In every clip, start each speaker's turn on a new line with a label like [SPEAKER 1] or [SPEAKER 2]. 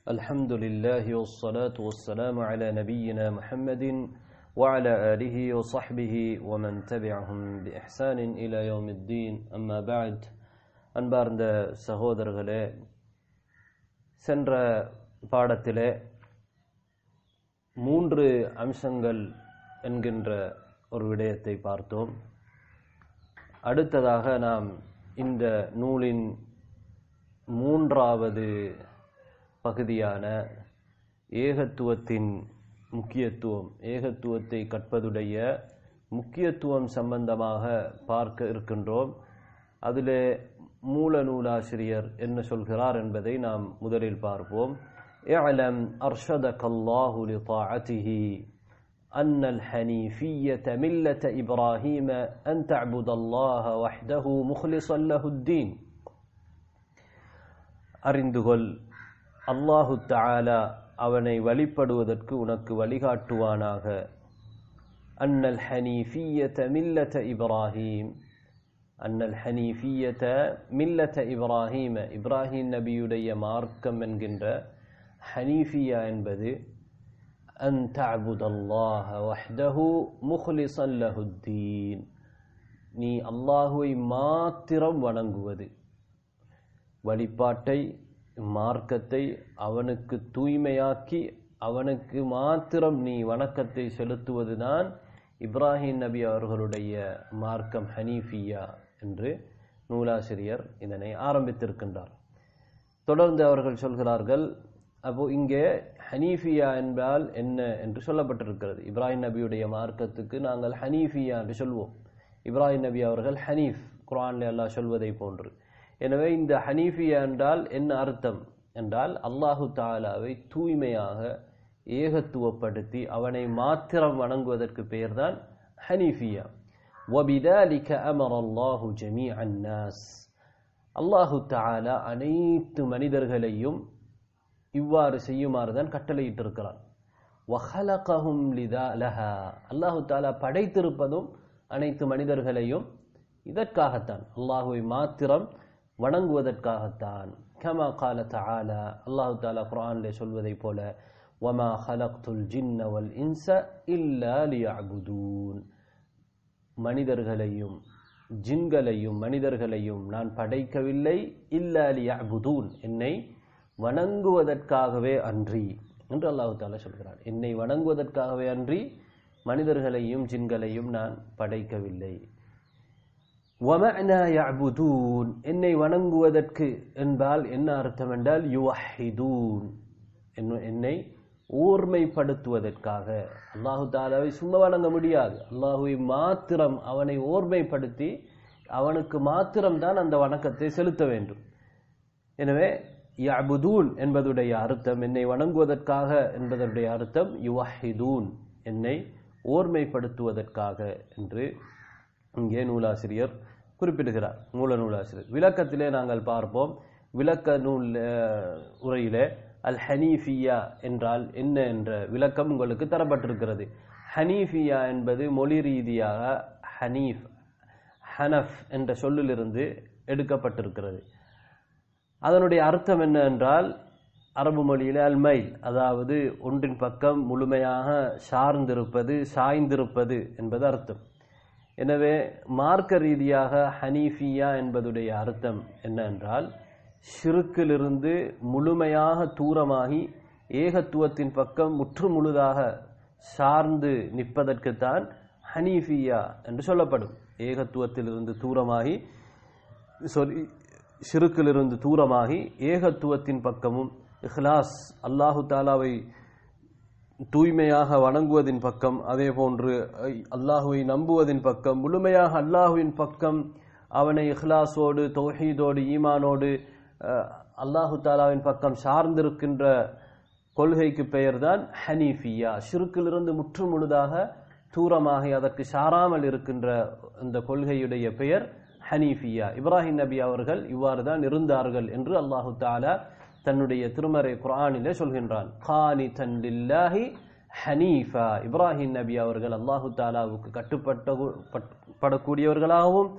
[SPEAKER 1] الحمد لله والصلاة والسلام على نبينا محمد وعلى آله وصحبه ومن تبعهم بإحسان إلى يوم الدين أما بعد அன்பார்ந்த சகோதரர்களே சென்ற பாடத்திலே மூன்று அம்சங்கள் என்கின்ற ஒரு விடயத்தை பார்த்தோம் அடுத்ததாக நாம் இந்த நூலின் மூன்றாவது பகுதியான ஏகத்துவத்தின் முக்கியத்துவம் ஏகத்துவத்தை கற்பதுடைய முக்கியத்துவம் சம்பந்தமாக பார்க்க இருக்கின்றோம் அதிலே மூல நூலாசிரியர் என்ன சொல்கிறார் என்பதை நாம் முதலில் பார்ப்போம் اعلم أرشدك الله لطاعته أن الحنيفية ملة إبراهيم أن تعبد الله وحده مخلصا له الدين அறிந்துகொள் அல்லாஹு தஆலா அவனை வழிபடுவதற்கு உனக்கு வழிகாட்டுவானாக அன்னல் ஹனீஃபியத மில்லத இப்ராஹீம் அன்னல் ஹனீஃபியத மில்லத இப்ராஹீம இப்ராஹிம் நபியுடைய மார்க்கம் என்கின்ற ஹனீஃபியா என்பது அன் தஅபுதல்லாஹ வஹ்தஹு முஹ்லிஸன் லஹுத்தீன் நீ அல்லாஹுவை மாத்திரம் வணங்குவது வழிபாட்டை மார்க்கத்தை அவனுக்கு தூய்மையாக்கி அவனுக்கு மாத்திரம் நீ வணக்கத்தை செலுத்துவதுதான் இப்ராஹிம் நபி அவர்களுடைய மார்க்கம் ஹனீஃபியா என்று நூலாசிரியர் இதனை ஆரம்பித்திருக்கின்றார் தொடர்ந்து அவர்கள் சொல்கிறார்கள் அப்போ இங்கே ஹனீஃபியா என்பால் என்ன என்று சொல்லப்பட்டிருக்கிறது இப்ராஹிம் நபியுடைய மார்க்கத்துக்கு நாங்கள் ஹனீஃபியா என்று சொல்வோம் இப்ராஹிம் நபி அவர்கள் ஹனீஃப் குரான்ல அல்லாஹ் சொல்வதை போன்று எனவே இந்த ஹனீஃபியா என்றால் என்ன அர்த்தம் என்றால் அல்லாஹு தாலாவை தூய்மையாக ஏகத்துவப்படுத்தி அவனை மாத்திரம் வணங்குவதற்கு பெயர்தான் ஹனீஃபியா وبذلك أمر الله جميع الناس அல்லாஹு தாலா அனைத்து மனிதர்களையும் இவ்வாறு செய்யுமாறு தான் கட்டளையிட்டிருக்கிறான் வஹலகஹும் லிதா லஹா அல்லாஹு தாலா படைத்திருப்பதும் அனைத்து மனிதர்களையும் இதற்காகத்தான் அல்லாஹுவை மாத்திரம் வணங்குவதற்காகத்தான் கமா கால தஆலா அல்லாஹு தாலா குர்ஆனிலே சொல்வதை போல வமா ஹலக்துல் ஜின்ன வல் இன்ச இல்லா லியஅபுதூன் மனிதர்களையும் ஜின்களையும் மனிதர்களையும் நான் படைக்கவில்லை இல்லா லியஅபுதூன் என்னை வணங்குவதற்காகவே அன்றி என்று அல்லாஹு தாலா சொல்கிறான் என்னை வணங்குவதற்காகவே அன்றி மனிதர்களையும் ஜின்களையும் நான் படைக்கவில்லை وَمَعْنَا يَعْبُدُونَ என்னை வணங்குவதற்கு என்பால் என்ன அர்த்தம் என்றால் யுவஹிதூன் என்னை ஓர்மைப்படுத்துவதற்காக அல்லாஹு தாலாவை சும்மா வணங்க முடியாது அல்லாஹுவை மாத்திரம் அவனை ஓர்மைப்படுத்தி அவனுக்கு மாத்திரம்தான் அந்த வணக்கத்தை செலுத்த வேண்டும் எனவே யபுதூன் என்பதுடைய அர்த்தம் என்னை வணங்குவதற்காக என்பதனுடைய அர்த்தம் யுவஹிதூன் என்னை ஓர்மைப்படுத்துவதற்காக என்று இங்கே நூலாசிரியர் குறிப்பிடுகிறார் மூல நூலாசிரியர் விளக்கத்திலே நாங்கள் பார்ப்போம் விளக்க நூல் உரையிலே அல் ஹனீஃபியா என்றால் என்ன என்ற விளக்கம் உங்களுக்கு தரப்பட்டிருக்கிறது ஹனீஃபியா என்பது மொழி ரீதியாக ஹனீஃப் ஹனஃப் என்ற சொல்லிலிருந்து எடுக்கப்பட்டிருக்கிறது அதனுடைய அர்த்தம் என்ன என்றால் அரபு மொழியிலே அல் மைல் அதாவது ஒன்றின் பக்கம் முழுமையாக சார்ந்திருப்பது சாய்ந்திருப்பது என்பது அர்த்தம் எனவே மார்க்க ரீதியாக ஹனீஃபியா என்பதுடைய அர்த்தம் என்ன என்றால் ஷிருக்கிலிருந்து முழுமையாக தூரமாகி ஏகத்துவத்தின் பக்கம் முற்று முழுதாக சார்ந்து நிற்பதற்குத்தான் ஹனீஃபியா என்று சொல்லப்படும் ஏகத்துவத்திலிருந்து தூரமாகி சொல் ஷிருக்கிலிருந்து தூரமாகி ஏகத்துவத்தின் பக்கமும் இஹ்லாஸ் அல்லாஹு தாலாவை தூய்மையாக வணங்குவதின் பக்கம் அதே போன்று அல்லாஹுவை நம்புவதின் பக்கம் முழுமையாக அல்லாஹுவின் பக்கம் அவனை இஹ்லாஸோடு தௌஹீதோடு ஈமானோடு அல்லாஹு தாலாவின் பக்கம் சார்ந்திருக்கின்ற கொள்கைக்கு பெயர்தான் ஹனீஃபியா ஷிருக்கிலிருந்து முற்று முழுதாக தூரமாகி அதற்கு சாராமல் இருக்கின்ற இந்த கொள்கையுடைய பெயர் ஹனீஃபியா இப்ராஹிம் நபி அவர்கள் இவ்வாறு தான் இருந்தார்கள் என்று அல்லாஹு தாலா தன்னுடைய திருமறை குரானிலே சொல்கின்றான் கானிதன் லில்லாஹி ஹனீஃபா இப்ராஹிம் நபி அவர்கள் அல்லாஹு தாலாவுக்கு கட்டுப்பட்ட படக்கூடியவர்களாகவும்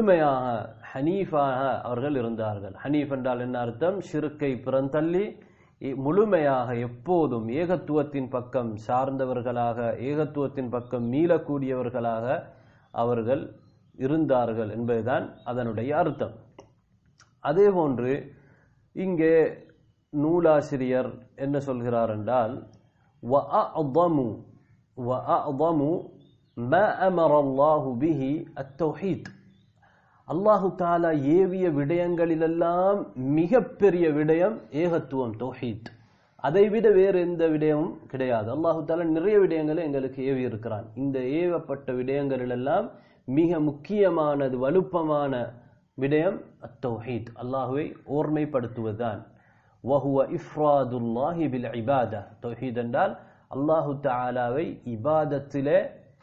[SPEAKER 1] முழுமையாக ஹனீஃபாக அவர்கள் இருந்தார்கள் ஹனீஃப் என்றால் என்ன அர்த்தம் ஷிருக்கை புறந்தள்ளி இ- முழுமையாக எப்போதும் ஏகத்துவத்தின் பக்கம் சார்ந்தவர்களாக ஏகத்துவத்தின் பக்கம் மீளக்கூடியவர்களாக அவர்கள் இருந்தார்கள் என்பதுதான் அதனுடைய அர்த்தம் அதே போன்று இங்கே நூலாசிரியர் என்ன சொல்கிறார் என்றால் وَأَعْظَمُ وَأَعْظَمُ مَا أَمَرَ اللَّهُ بِهِ التَّوْحِيدُ அல்லாஹு தாலா ஏவிய விடயங்களிலெல்லாம் மிகப்பெரிய விடயம் ஏகத்துவம் தௌஹீத் அதைவிட வேறு எந்த விடயமும் கிடையாது அல்லாஹு தாலா நிறைய விடயங்களை எங்களுக்கு ஏவி இருக்கிறான் இந்த ஏவப்பட்ட விடயங்களிலெல்லாம் மிக முக்கியமானது வலுப்பமான விடயம் அத்தௌஹீத் அல்லாஹுவை ஓர்மைப்படுத்துவதுதான் வஹுவ இஃப்ராதுல்லாஹி பில் இபாதா தௌஹீத் என்றால் அல்லாஹு தாலாவை இபாதத்திலே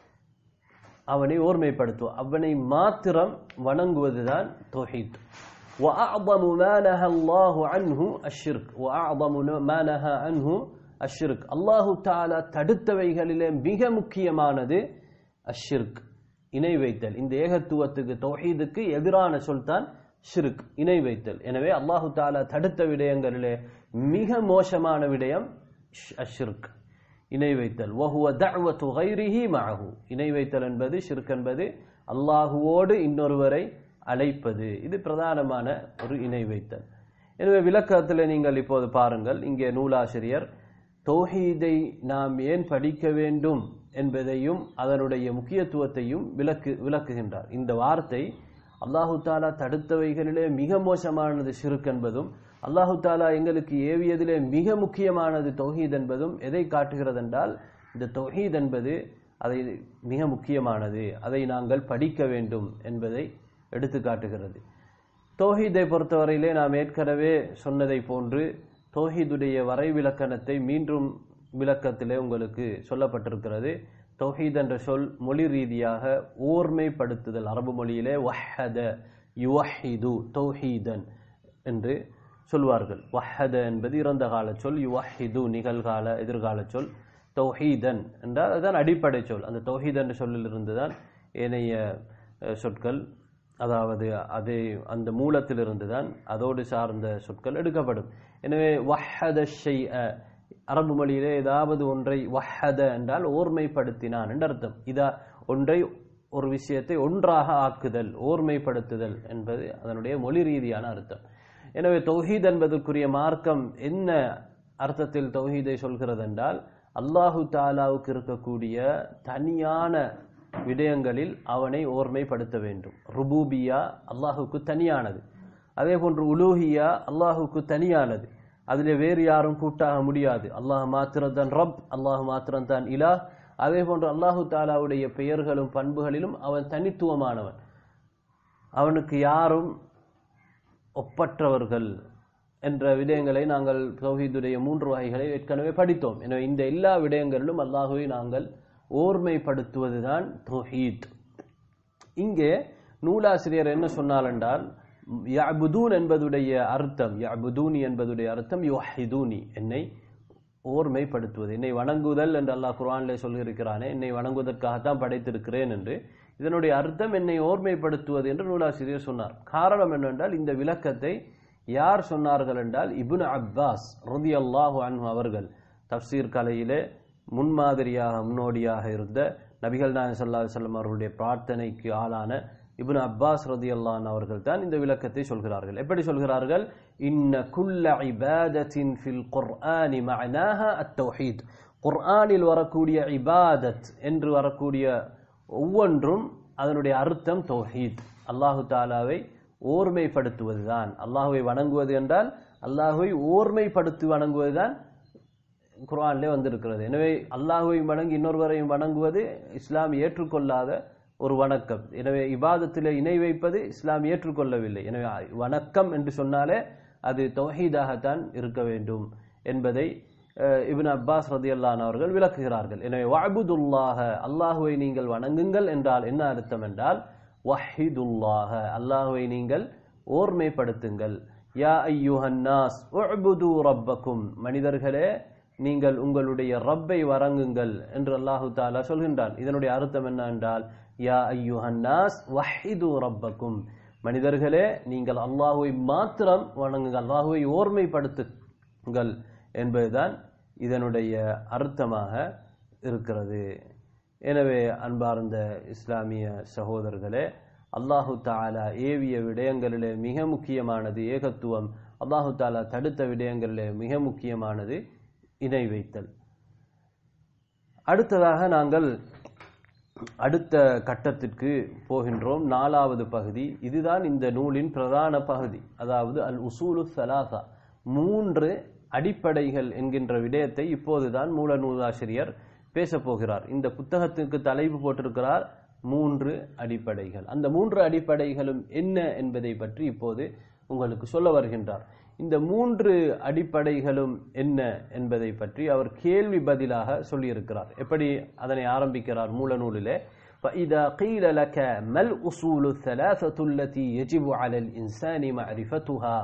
[SPEAKER 1] அவனை ஓர்மைப்படுத்துவோம் அவனை மாத்திரம் வணங்குவதுதான் தௌஹீத் وأعظم ما نهى الله عنه الشرك وأعظم ما نهى عنه الشرك அல்லாஹு தாலா தடுத்தவைகளிலே மிக முக்கியமானது அஷ்ஷிர்க் இணை வைத்தல் இந்த ஏகத்துவத்துக்கு தௌஹீதுக்கு எதிரான சொல் தான் ஷிர்க் இணை வைத்தல் எனவே அல்லாஹு தாலா தடுத்த விடயங்களிலே மிக மோசமான விடயம் ஷ்- அஷ்ஷிர்க் இணை வைத்தல் வஹுவ தஅவத்து கைரிஹி மஅஹு இணை வைத்தல் என்பது ஷிர்க் என்பது அல்லாஹுவோடு இன்னொருவரை அழைப்பது இது பிரதானமான ஒரு இணை வைத்தல் எனவே விளக்கத்தில் நீங்கள் இப்போது பாருங்கள் இங்கே நூலாசிரியர் தௌஹீதை நாம் ஏன் படிக்க வேண்டும் என்பதையும் அதனுடைய முக்கியத்துவத்தையும் விளக்கு விளக்குகின்றார் இந்த வார்த்தை அல்லாஹு தாலா தடுத்தவைகளிலே மிக மோசமானது ஷிர்க் என்பதும் அல்லாஹு தாலா எங்களுக்கு ஏவியதிலே மிக முக்கியமானது தௌஹீத் என்பதும் எதை காட்டுகிறது என்றால் இந்த தௌஹீத் என்பது அதை மிக முக்கியமானது அதை நாங்கள் படிக்க வேண்டும் என்பதை எடுத்து காட்டுகிறது தௌஹீதை பொறுத்தவரையிலே நாம் ஏற்கனவே சொன்னதை போன்று தௌஹீதுடைய வரைவிலக்கணத்தை மீண்டும் விளக்கத்திலே உங்களுக்கு சொல்லப்பட்டிருக்கிறது தௌஹீத் என்ற சொல் மொழி ரீதியாக ஓர்மைப்படுத்துதல் அரபு மொழியிலே வஹத யுவஹிது தௌஹீதன் என்று சொல்வார்கள் வஹத என்பது இறந்த கால சொல் யுவஹிது நிகழ்கால எதிர்கால சொல் தௌஹீதன் என்றால் அதுதான் அடிப்படை சொல் அந்த தௌஹீத் என்ற சொல்லிலிருந்து தான் ஏனைய அஹ், சொற்கள் அதாவது அதே அந்த மூலத்திலிருந்து தான் அதோடு சார்ந்த சொற்கள் எடுக்கப்படும் எனவே வஹத ஷைஅ அரபு மொழியிலே ஏதாவது ஒன்றை வஹத என்றால் ஓர்மைப்படுத்தினான் என்று அர்த்தம் இதா ஒன்றை ஒரு விஷயத்தை ஒன்றாக ஆக்குதல் ஓர்மைப்படுத்துதல் என்பது அதனுடைய மொழி ரீதியான அர்த்தம் எனவே தௌஹீத் என்பதற்குரிய மார்க்கம் என்ன அர்த்தத்தில் தௌஹீதை சொல்கிறது என்றால் அல்லாஹு தாலாவுக்கு இருக்கக்கூடிய தனியான விடயங்களில் அவனை ஓர்மைப்படுத்த வேண்டும் ருபூபியா அல்லாஹுக்கு தனியானது அதே போன்று உலூஹியா அல்லாஹுக்கு தனியானது அதில் வேறு யாரும் கூட்டாக முடியாது அல்லாஹ் மாத்திரம் தான் ரப் அல்லாஹ் மாத்திரம் தான் இலா அதே போன்று அல்லாஹு தாலாவுடைய பெயர்களும் பண்புகளிலும் அவன் தனித்துவமானவன் அவனுக்கு யாரும் ஒப்பற்றவர்கள் என்ற விடயங்களை நாங்கள் தௌஹீதுடைய மூன்று வகைகளை ஏற்கனவே படித்தோம் எனவே இந்த எல்லா விடயங்களிலும் அல்லாஹுவை நாங்கள் ஓர்மைப்படுத்துவதுதான் தௌஹீத் இங்கே நூலாசிரியர் என்ன சொன்னால் என்றால் யஅபுதூன் என்பதுடைய அர்த்தம் யஅபுதூனி என்பதுடைய அர்த்தம் யுஹிதூனி என்னை ஓர்மைப்படுத்துவது என்னை வணங்குதல் என்று அல்லாஹ் குர்ஆனிலே சொல்லியிருக்கிறானே என்னை வணங்குவதற்காகத்தான் படைத்திருக்கிறேன் என்று இதனுடைய அர்த்தம் என்னை ஓர்மைப்படுத்துவது என்று நூலாசிரியர் சொன்னார் காரணம் என்னவென்றால் இந்த விளக்கத்தை யார் சொன்னார்கள் என்றால் இப்னு அப்பாஸ் ரலியல்லாஹு அன்ஹு அவர்கள் தஃப்சீர் கலையிலே முன்மாதிரியாக முன்னோடியாக இருந்த நபிகள் நாயகம் ஸல்லல்லாஹு அலைஹி வஸல்லம் அவர்களுடைய பிரார்த்தனைக்கு ஆளான இப்னு அப்பாஸ் ரதியல்லான் அவர்கள் தான் இந்த விளக்கத்தை சொல்கிறார்கள் எப்படி சொல்கிறார்கள் இன்ன குல்ல இபாதத்தின் ஃபில் குர்ஆனி மஅனாஹா அத்தௌஹீத் குர்ஆனில் வரக்கூடிய இபாதத் என்று வரக்கூடிய ஒவ்வொன்றும் அதனுடைய அர்த்தம் தௌஹீத் அல்லாஹு தாலாவை ஓர்மைப்படுத்துவதுதான் அல்லாஹுவை வணங்குவது என்றால் அல்லாஹுவை ஓர்மைப்படுத்தி வணங்குவதுதான் குர்ஆனிலே வந்திருக்கிறது எனவே அல்லாஹுவை வணங்கி இன்னொருவரையும் வணங்குவது இஸ்லாம் ஏற்றுக்கொள்ளாத ஒரு வணக்கம் எனவே இபாதத்திலே இணை வைப்பது இஸ்லாம் ஏற்றுக்கொள்ளவில்லை எனவே வணக்கம் என்று சொன்னாலே அது தௌஹீதாகத்தான் இருக்க வேண்டும் என்பதை அஹ், இப்னு அப்பாஸ் ரதியல்லான் அவர்கள் விளக்குகிறார்கள் எனவே வஅபுதுல்லாஹ அல்லாஹுவை நீங்கள் வணங்குங்கள் என்றால் என்ன அர்த்தம் என்றால் வஹிதுல்லாஹ அல்லாஹுவை நீங்கள் ஓர்மைப்படுத்துங்கள் யா ஐயுஹன்னாஸ் உஅபுது ரப்பக்கும் மனிதர்களே நீங்கள் உங்களுடைய ரப்பை வணங்குங்கள் என்று அல்லாஹு தாலா சொல்கின்றான் இதனுடைய அர்த்தம் என்ன என்றால் யா ஐயுஹன்னாஸ் வஹிது ரப்பக்கும் மனிதர்களே நீங்கள் அல்லாஹுவை மாத்திரம் வணங்குங்கள் அல்லாஹுவை ஓர்மைப்படுத்துங்கள் என்பதுதான் இதனுடைய அர்த்தமாக இருக்கிறது எனவே அன்பார்ந்த இஸ்லாமிய சகோதரர்களே அல்லாஹு தாலா ஏவிய விடயங்களிலே மிக முக்கியமானது ஏகத்துவம் அல்லாஹு தாலா தடுத்த விடயங்களிலே மிக முக்கியமானது இணை வைத்தல் அடுத்ததாக நாங்கள் அடுத்த கட்டத்திற்கு போகின்றோம் நாலாவது பகுதி இதுதான் இந்த நூலின் பிரதான பகுதி அதாவது அல் உசூலு சலாசா மூன்று அடிப்படைகள் என்கின்ற விடயத்தை இப்போதுதான் மூல நூலாசிரியர் பேசப் போகிறார் இந்த புத்தகத்திற்கு தலைப்பு போட்டிருக்கிறார் மூன்று அடிப்படைகள் அந்த மூன்று அடிப்படைகளும் என்ன என்பதை பற்றி இப்போது உங்களுக்கு சொல்ல வருகின்றார் இந்த மூன்று அடிப்படைகளும் என்ன என்பதை பற்றி அவர் கேள்வி பதிலாக சொல்லியிருக்கிறார் எப்படி அதனை ஆரம்பிக்கிறார் மூல நூலிலே فإذا قيل لك ما الأصول الثلاثة التي يجب على الإنسان معرفتها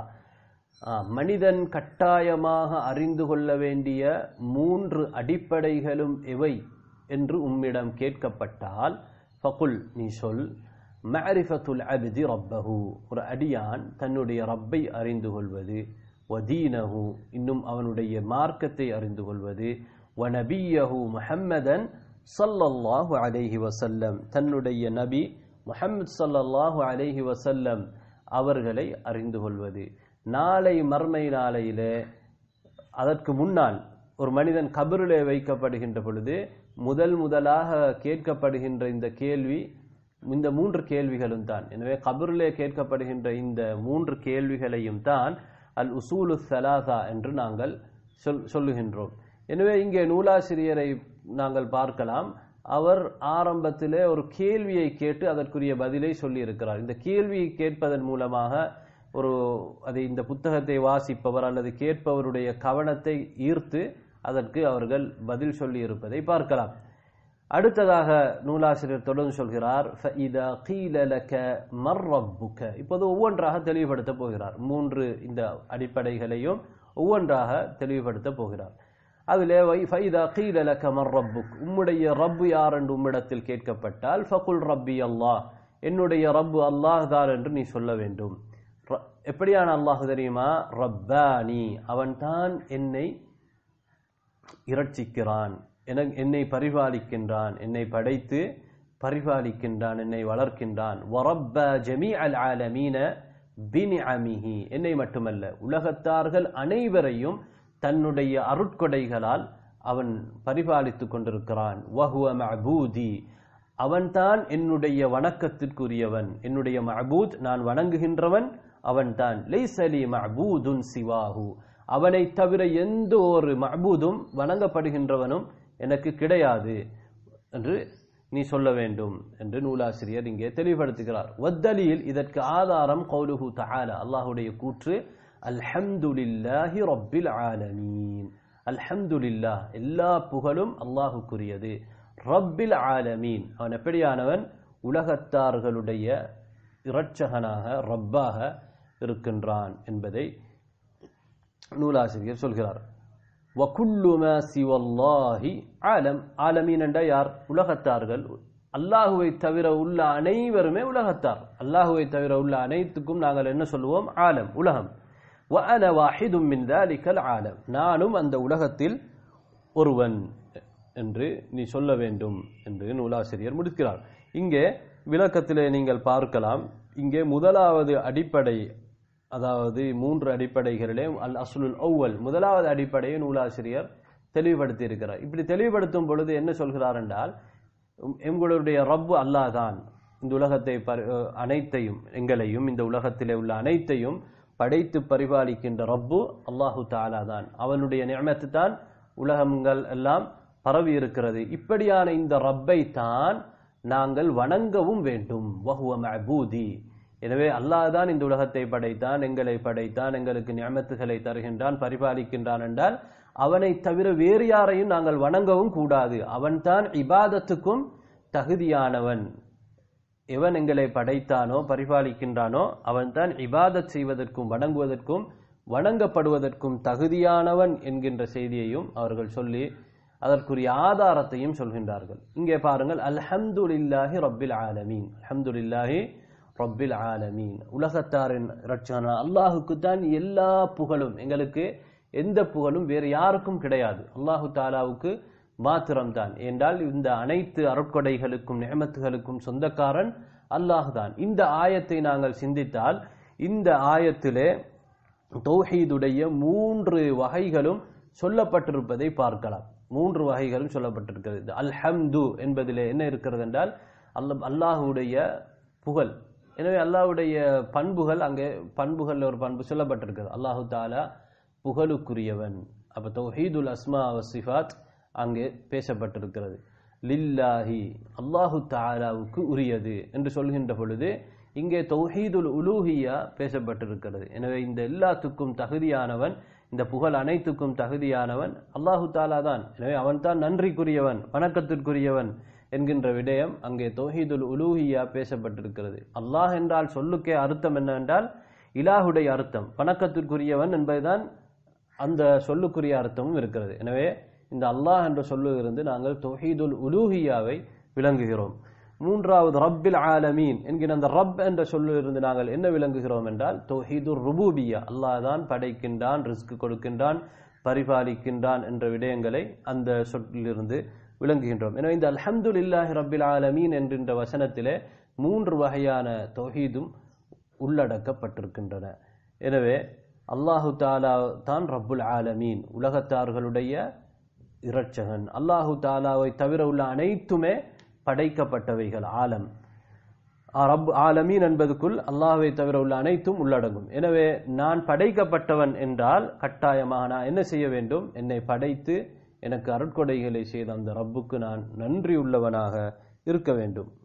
[SPEAKER 1] மனிதன் கட்டாயமாக அறிந்து கொள்ள வேண்டிய மூன்று அடிப்படைகளும் எவை என்று உம்மிடம் கேட்கப்பட்டால் ஃபகுல் நீ சொல் மஅரிஃபத்துல் அப்தி ரப்பஹு ஒரு அடியான் தன்னுடைய ரப்பை அறிந்து கொள்வது வதீனஹு இன்னும் அவனுடைய மார்க்கத்தை அறிந்து கொள்வது வநபியஹு முஹம்மதன் ஸல்லல்லாஹு அலைஹி வஸல்லம் தன்னுடைய நபி முஹம்மது ஸல்லல்லாஹு அலைஹி வஸல்லம் அவர்களை அறிந்து கொள்வது நாளை மர்மை நாளையிலே அதற்கு முன்னால் ஒரு மனிதன் கபரிலே வைக்கப்படுகின்ற பொழுது முதல் முதலாக கேட்கப்படுகின்ற இந்த கேள்வி இந்த மூன்று கேள்விகளும் தான் எனவே கபரிலே கேட்கப்படுகின்ற இந்த மூன்று கேள்விகளையும் தான் அல் உசூலு சலாசா என்று நாங்கள் சொல் சொல்லுகின்றோம் எனவே இங்கே நூலாசிரியரை நாங்கள் பார்க்கலாம் அவர் ஆரம்பத்திலே ஒரு கேள்வியை கேட்டு அதற்குரிய பதிலை சொல்லி இருக்கிறார் இந்த கேள்வியை கேட்பதன் மூலமாக ஒரு அதை இந்த புத்தகத்தை வாசிப்பவர் அல்லது கேட்பவருடைய கவனத்தை ஈர்த்து அதற்கு அவர்கள் பதில் சொல்லி இருப்பதை பார்க்கலாம் அடுத்ததாக நூலாசிரியர் தொடர்ந்து சொல்கிறார் فَإِذَا قِيلَ لَكَ مَنْ رَبُّكَ இப்போது ஒவ்வொன்றாக தெளிவுபடுத்த போகிறார் மூன்று இந்த அடிப்படைகளையும் ஒவ்வொன்றாக தெளிவுபடுத்த போகிறார் அதிலே ஃபைதா கீல லக்க மர் ரப்புக் உம்முடைய ரப்பு யார் என்று உம்மிடத்தில் கேட்கப்பட்டால் ஃபகுல் ரப்பி அல்லாஹ் என்னுடைய ரப்பு அல்லாஹ் தான் என்று நீ சொல்ல வேண்டும் எப்படியான அல்லாஹ் தெரியுமா ரப்பானி அவன் தான் என்னை இரட்சிக்கிறான் என்னை பரிபாலிக்கின்றான் என்னை படைத்து பரிபாலிக்கின்றான் என்னை வளர்க்கின்றான் வரப்ப ஜமீ அல் ஆலமீன பினிஅமிஹி என்னை மட்டுமல்ல உலகத்தார்கள் அனைவரையும் தன்னுடைய அருட்கொடைகளால் அவன் பரிபாலித்துக் கொண்டிருக்கிறான் வஹுவ மஅபூதி அவன்தான் என்னுடைய வணக்கத்திற்குரியவன் என்னுடைய மஅபூத் நான் வணங்குகின்றவன் அவன்தான் லைசலி மஅபூதுன் சிவாஹு அவனை தவிர எந்த ஒரு மஅபூதும் வணங்கப்படுகின்றவனும் எனக்கு கிடையாது என்று நீ சொல்ல வேண்டும் என்று நூலாசிரியர் இங்கே தெளிவுபடுத்துகிறார் வத்தலியில் இதற்கு ஆதாரம் கௌலுஹு தஆலா அல்லாஹ்வுடைய கூற்று அல்ஹம்துலில்லாஹி ரப்பில் ஆலமீன் அல்ஹம்துலில்லாஹ் எல்லா புகழும் அல்லாஹுக்குரியது ரப்பில் ஆலமீன் அவன் எப்படியானவன் உலகத்தார்களுடைய இரட்சகனாக ரப்பாக இருக்கின்றான் என்பதை நூலாசிரியர் சொல்கிறார் வகுல்லுமா சிவல்லாஹி ஆலம் ஆலமீன் என்ற யார் உலகத்தார்கள் அல்லாஹுவை தவிர உள்ள அனைவருமே உலகத்தார் அல்லாஹுவை தவிர உள்ள அனைத்துக்கும் நாங்கள் என்ன சொல்லுவோம் ஆலம் உலகம் وأنا واحد من ذلك العالم நானும் அந்த உலகத்தில் ஒருவன் என்று நீ சொல்ல வேண்டும் என்று நூலாசிரியர் முடிக்கிறார் இங்கே விளக்கத்திலே நீங்கள் பார்க்கலாம் இங்கே முதலாவது அடிப்படை அதாவது மூன்று அடிப்படைகளிலே அல் அசுலுல் ஒவ்வல் முதலாவது அடிப்படையை நூலாசிரியர் தெளிவுபடுத்தி இருக்கிறார் இப்படி தெளிவுபடுத்தும் பொழுது என்ன சொல்கிறார் என்றால் எங்களுடைய ரப்பு அல்லாஹ் தான் இந்த உலகத்தை அனைத்தையும் எங்களையும் இந்த உலகத்திலே உள்ள அனைத்தையும் படைத்து பரிபாலிக்கின்ற ரப்பு அல்லாஹு தாலா தான் அவனுடைய நியமத்து தான் உலகங்கள் எல்லாம் பரவி இருக்கிறது இப்படியான இந்த ரப்பை தான் நாங்கள் வணங்கவும் வேண்டும் வஹுவ மஅபூதி எனவே அல்லாஹ் தான் இந்த உலகத்தை படைத்தான் எங்களை படைத்தான் எங்களுக்கு நியமத்துகளை தருகின்றான் பரிபாலிக்கின்றான் என்றால் அவனை தவிர வேறு யாரையும் நாங்கள் வணங்கவும் கூடாது அவன்தான் இபாதத்துக்கும் தகுதியானவன் எவன் எங்களை படைத்தானோ பரிபாலிக்கின்றானோ அவன்தான் இபாதத் செய்வதற்கும் வணங்குவதற்கும் வணங்கப்படுவதற்கும் தகுதியானவன் என்கின்ற செய்தியையும் அவர்கள் சொல்லி அதற்குரிய ஆதாரத்தையும் சொல்கின்றார்கள் இங்கே பாருங்கள் அல்ஹம்துலில்லாஹி ரப்பில் ஆலமீன் அல்ஹம்துலில்லாஹி ரப்பில் ஆலமீன் உலகத்தாரின் ரட்சகனா அல்லாஹுக்கு தான் எல்லா புகழும் எங்களுக்கு எந்த புகழும் வேறு யாருக்கும் கிடையாது அல்லாஹு தாலாவுக்கு மாத்திரம்தான் என்றால் இந்த அனைத்து அருட்கொடைகளுக்கும் நியமத்துகளுக்கும் சொந்தக்காரன் அல்லாஹுதான் இந்த ஆயத்தை நாங்கள் சிந்தித்தால் இந்த ஆயத்திலே தௌஹீதுடைய மூன்று வகைகளும் சொல்லப்பட்டிருப்பதை பார்க்கலாம் மூன்று வகைகளும் சொல்லப்பட்டிருக்கிறது அல்ஹம்து என்பதிலே என்ன இருக்கிறது என்றால் அல்ல அல்லாஹுடைய புகழ் எனவே அல்லாஹ்வுடைய பண்புகள் அங்கே பண்புகள் ஒரு பண்பு சொல்லப்பட்டிருக்கிறது அல்லாஹு தாலா புகழுக்குரியவன் அப்ப தௌஹீதுல் அஸ்மா சிஃபாத் அங்கே பேசப்பட்டிருக்கிறது லில்லாஹி அல்லாஹு தாலாவுக்கு உரியது என்று சொல்கின்ற பொழுது இங்கே தௌஹீதுல் உலூஹியா பேசப்பட்டிருக்கிறது எனவே இந்த எல்லாத்துக்கும் தகுதியானவன் இந்த புகழ் அனைத்துக்கும் தகுதியானவன் அல்லாஹு தாலா தான் எனவே அவன்தான் நன்றிக்குரியவன் வணக்கத்திற்குரியவன் என்கின்ற விடயம் அங்கே தௌஹீதுல் உலூஹியா பேசப்பட்டிருக்கிறது அல்லாஹ் என்றால் சொல்லுக்கே அர்த்தம் என்னவென்றால் இலாஹுடைய அர்த்தம் வணக்கத்திற்குரியவன் என்பதுதான் அந்த சொல்லுக்குரிய அர்த்தமும் இருக்கிறது எனவே இந்த அல்லாஹ் என்ற சொல்லுகிருந்து நாங்கள் தொஹீதுல் உலூஹியாவை விளங்குகிறோம் மூன்றாவது ரப்பில் ஆலமீன் என்கிற அந்த ரப் என்ற சொல்லிலிருந்து நாங்கள் என்ன விளங்குகிறோம் என்றால் தொஹீதுர் ருபூபியா அல்லாஹ் தான் படைக்கின்றான் ரிஸ்க் கொடுக்கின்றான் பரிபாலிக்கின்றான் என்ற விடயங்களை அந்த சொல்லிலிருந்து விளங்குகின்றோம் எனவே இந்த அல்ஹம்துலில்லாஹி ரப்பில் ஆலமீன் என்கின்ற வசனத்திலே மூன்று வகையான தொஹீதும் உள்ளடக்கப்பட்டிருக்கின்றன எனவே அல்லாஹு தாலா தான் ரப்புல் ஆலமீன் உலகத்தார்களுடைய இரட்சகன் அல்லாஹு தாலாவை தவிர உள்ள அனைத்துமே படைக்கப்பட்டவைகள் ஆலம் ரப் ஆலமீன் என்பதுக்குள் அல்லாஹ்வை தவிர உள்ள அனைத்தும் உள்ளடங்கும் எனவே நான் படைக்கப்பட்டவன் என்றால் கட்டாயமாக நான் என்ன செய்ய வேண்டும் என்னை படைத்து எனக்கு அருட்கொடைகளை செய்த அந்த ரப்புக்கு நான் நன்றி உள்ளவனாக இருக்க வேண்டும்